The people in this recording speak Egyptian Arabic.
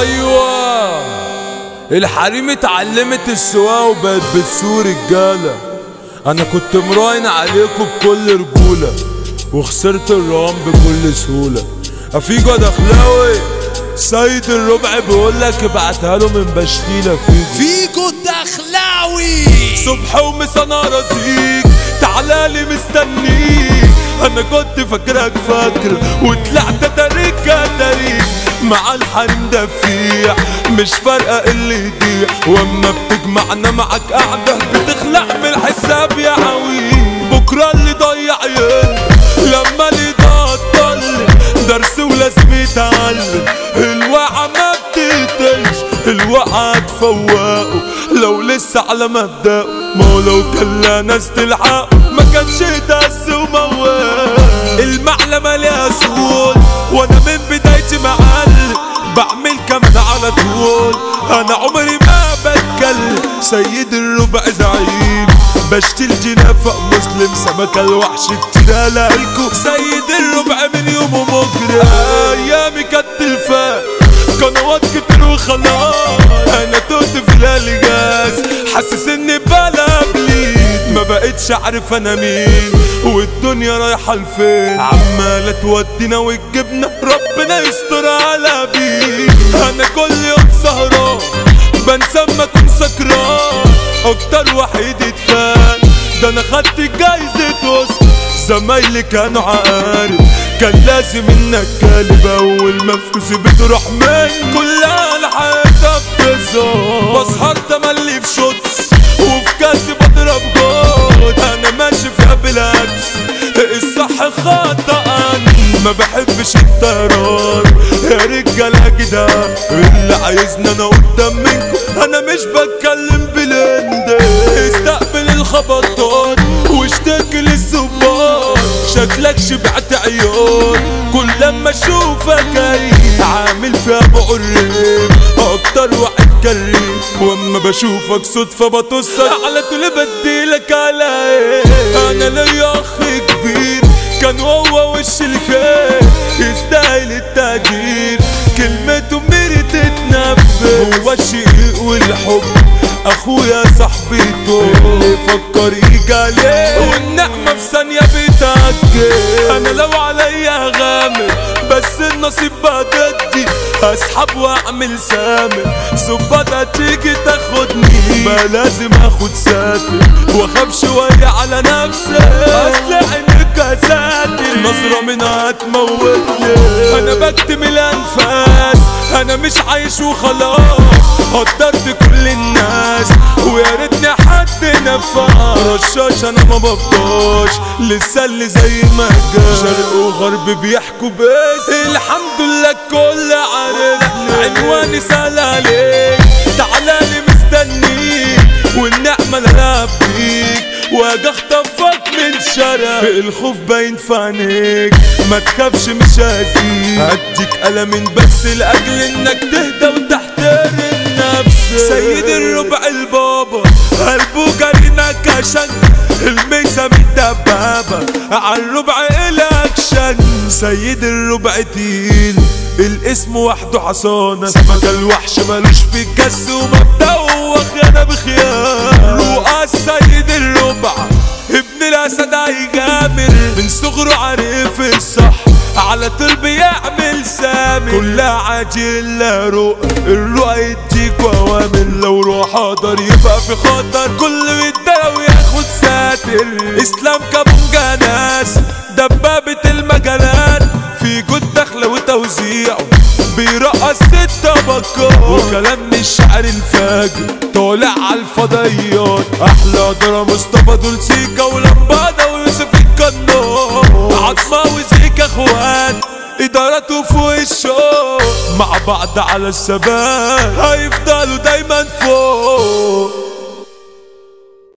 ايوه الحريم اتعلمت السواقه وبقت بتسوق رجاله انا كنت مراهن عليكم بكل رجوله وخسرت الرهان بكل سهوله افيجو دخلاوي سيد الربع بيقول لك ابعتها له من بشتيله فيجو فيجو الدخلاوي صبح ومسا انا رزيق تعالى لي مستنيك انا كنت فاكرك فاكر وطلعت تاريخ تاريخ مع الحريم دفيع مش فارقه اللي يضيع واما بتجمعنا معاك قاعده بتخلع من الحساب يا عويل بكره اللي ضيع يقل لما اللي ضل درس ولازم يتعلم الوعى ما بتقتلش الوقعة تفوقه لو لسه على مبدأه ما هو لو كان لا ناس تلحق ما كانش يتأس وموال المعلمة ليها سهول وانا من بدايتي معلم بعمل كمان على طول انا عمري ما بتكلم سيد الربع زعيم بشتي الجنافة مسلم سمكة الوحش كتير لكم سيد الربع من يومه مجرم ايامي كانت تلفاق قنوات كتير وخلاص انا توت في الالجاز حاسس اني بلا بليد ما بقتش عارف انا مين والدنيا رايحة لفين عمالة تودينا وتجيبنا ربنا يستر على بيه انا كل يوم سهران بنسى اما اكون سكران اكتر وحيد اتخان ده انا خدت جايزة اوسكار زمايلي كانوا عقارب كان لازم انك كالب اول ما فلوسي بتروح من كلها الحياة بتظهر بسهر تملي في شوتس وفي كاسي بضرب جود انا ماشي فيها بالعكس الصح خطأ ما بحبش الطيران يا رجالة كده اللي عايزني انا قدام منكم انا مش بتكلم بلند استقبل الخبطات واشتكي للزبار شكلك شبعت عيون كل لما اشوفك جاي عامل فيها بقرب اكتر واحد كريم واما بشوفك صدفة بتصل على طول بديلك على ايه انا ليا اخ كبير كان هو وش الخير يستاهل التقدير كلمته ميري تتنفس هو الشقيق والحب اخويا صاحبي طول اللي فكر يجي عليه والنعمة في ثانية بتأكد انا لو عليا غامر بس النصيب بددي اسحب واعمل سامر زبادة تيجي تاخدني ما لازم اخد ساتر واخاف شوية على نفسي اصل عينك ساتر نظرة منها هتموتني انا بكتم الانفاس انا مش عايش وخلاص قدرت كل الناس ويا ريتني حد نفع رشاش انا ما بفضاش لسه اللي زي ما جاش شرق وغرب بيحكوا بس الحمد لله الكل عارفني عنواني سهل عليك تعالى لي مستنيك والنعمة انا بيك واجي اخطفك من شرع الخوف باين في عينيك ما تخافش مش هزيك هديك قلمين بس لاجل انك تهدى وتحترم نفسك سيد الربع البابا قلبه جرينا كشن الميسة متدبابة عالربع الاكشن سيد الربع تقيل الاسم وحده حصانة سمك الوحش ملوش في الكس ومبدأه هو خيانة بخيانة رؤى السيد الربع ابن الاسد هيجامر من صغره عارف الصح على طول بيعمل سامر كلها عاجل لا رؤى الرؤى يديك اوامر لو روح حاضر يبقى في خطر كل يتدلى وياخد ساتر اسلام كابونجا ناس دبابة المجالات في جود دخلة وتوزيعه بيرقص ست طبقات وكلام من الشعر الفاجر طالع على الفضيات احلى درا مصطفى دول سيكا ولمبادة ويوسف الكنار عطمة وزيكا اخوان ادارته فوق الشوق مع بعض على الثبات هيفضلوا دايما فوق